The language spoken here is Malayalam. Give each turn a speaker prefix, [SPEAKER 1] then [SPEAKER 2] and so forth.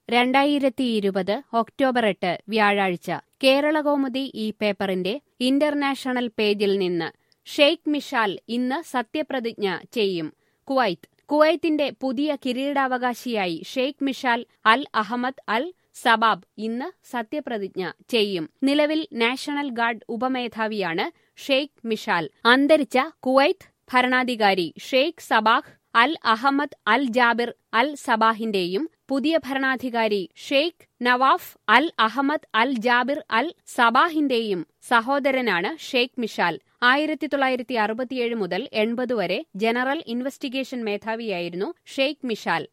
[SPEAKER 1] രണ്ടായിരത്തി ഇരുപത് ഒക്ടോബർ എട്ട് വ്യാഴാഴ്ച കേരളകൗമുദി ഈ പേപ്പറിന്റെ ഇന്റർനാഷണൽ പേജിൽ നിന്ന് ഷെയ്ഖ് മിഷാൽ ഇന്ന് സത്യപ്രതിജ്ഞ ചെയ്യും കുവൈത്ത് കുവൈത്തിന്റെ പുതിയ കിരീടാവകാശിയായി ഷെയ്ഖ് മിഷാൽ അൽ അഹമ്മദ് അൽ സബാബ് ഇന്ന് സത്യപ്രതിജ്ഞ ചെയ്യും നിലവിൽ നാഷണൽ ഗാർഡ് ഉപമേധാവിയാണ് ഷെയ്ഖ് മിഷാൽ അന്തരിച്ച കുവൈത്ത് ഭരണാധികാരി Sheikh Sabah al Ahmad al Jaber al സബാഹിന്റെയും പുതിയ ഭരണാധികാരി Sheikh Nawaf al Ahmad al Jaber al സബാഹിന്റെയും സഹോദരനാണ് ഷെയ്ഖ് മിഷാൽ ആയിരത്തി തൊള്ളായിരത്തി അറുപത്തിയേഴ് മുതൽ എൺപത് വരെ ജനറൽ ഇൻവെസ്റ്റിഗേഷൻ മേധാവിയായിരുന്നു ഷെയ്ഖ് മിഷാൽ